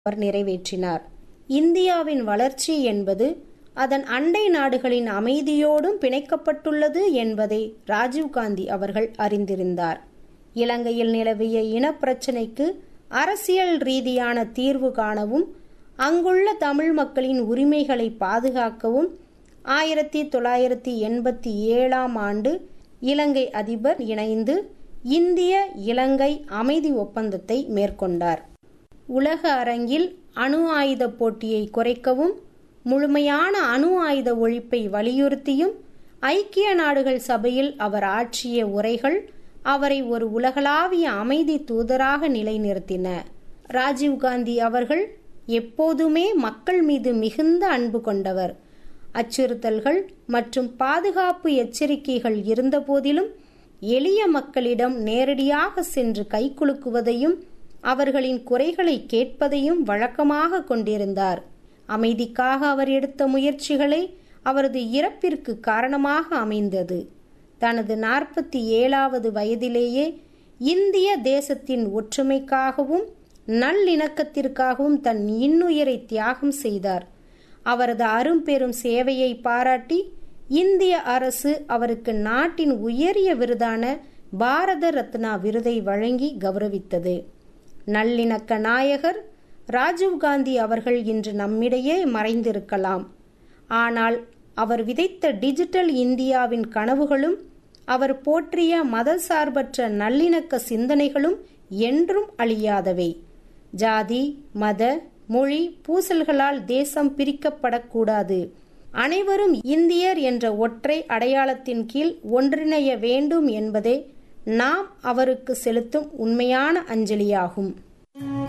அவர் நிறைவேற்றினார் இந்தியாவின் வளர்ச்சி என்பது அதன் அண்டை நாடுகளின் அமைதியோடும் பிணைக்கப்பட்டுள்ளது என்பதை ராஜீவ்காந்தி அவர்கள் அறிந்திருந்தார் இலங்கையில் நிலவிய இனப்பிரச்சினைக்கு அரசியல் ரீதியான தீர்வு காணவும் அங்குள்ள தமிழ் மக்களின் உரிமைகளை பாதுகாக்கவும் ஆயிரத்தி தொள்ளாயிரத்தி எண்பத்தி ஏழாம் ஆண்டு இலங்கை அதிபர் இணைந்து இந்திய இலங்கை அமைதி ஒப்பந்தத்தை மேற்கொண்டார் உலக அரங்கில் அணு ஆயுத போட்டியை குறைக்கவும் முழுமையான அணு ஆயுத ஒழிப்பை வலியுறுத்தியும் ஐக்கிய நாடுகள் சபையில் அவர் ஆற்றிய உரைகள் அவரை ஒரு உலகளாவிய அமைதி தூதராக நிலைநிறுத்தின ராஜீவ்காந்தி அவர்கள் எப்போதுமே மக்கள் மீது மிகுந்த அன்பு கொண்டவர் அச்சுறுத்தல்கள் மற்றும் பாதுகாப்பு எச்சரிக்கைகள் இருந்தபோதிலும் எளிய மக்களிடம் நேரடியாக சென்று கைகுலுக்குவதையும் அவர்களின் குறைகளை கேட்பதையும் வழக்கமாக கொண்டிருந்தார் அமைதிக்காக அவர் எடுத்த முயற்சிகளை அவரது இறப்பிற்கு காரணமாக அமைந்தது தனது நாற்பத்தி ஏழாவது வயதிலேயே இந்திய தேசத்தின் ஒற்றுமைக்காகவும் நல்லிணக்கத்திற்காகவும் தன் இன்னுயிரை தியாகம் செய்தார் அவரது அரும்பெரும் சேவையை பாராட்டி இந்திய அரசு அவருக்கு நாட்டின் உயரிய விருதான பாரத ரத்னா விருதை வழங்கி கௌரவித்தது நல்லிணக்க நாயகர் ராஜீவ்காந்தி அவர்கள் இன்று நம்மிடையே மறைந்திருக்கலாம் ஆனால் அவர் விதைத்த டிஜிட்டல் இந்தியாவின் கனவுகளும் அவர் போற்றிய மதசார்பற்ற நல்லிணக்க சிந்தனைகளும் என்றும் அழியாதவை ஜாதி மத மொழி பூசல்களால் தேசம் பிரிக்கப்படக்கூடாது அனைவரும் இந்தியர் என்ற ஒற்றை அடையாளத்தின் கீழ் ஒன்றிணைய வேண்டும் என்பதே நாம் அவருக்கு செலுத்தும் உண்மையான அஞ்சலியாகும்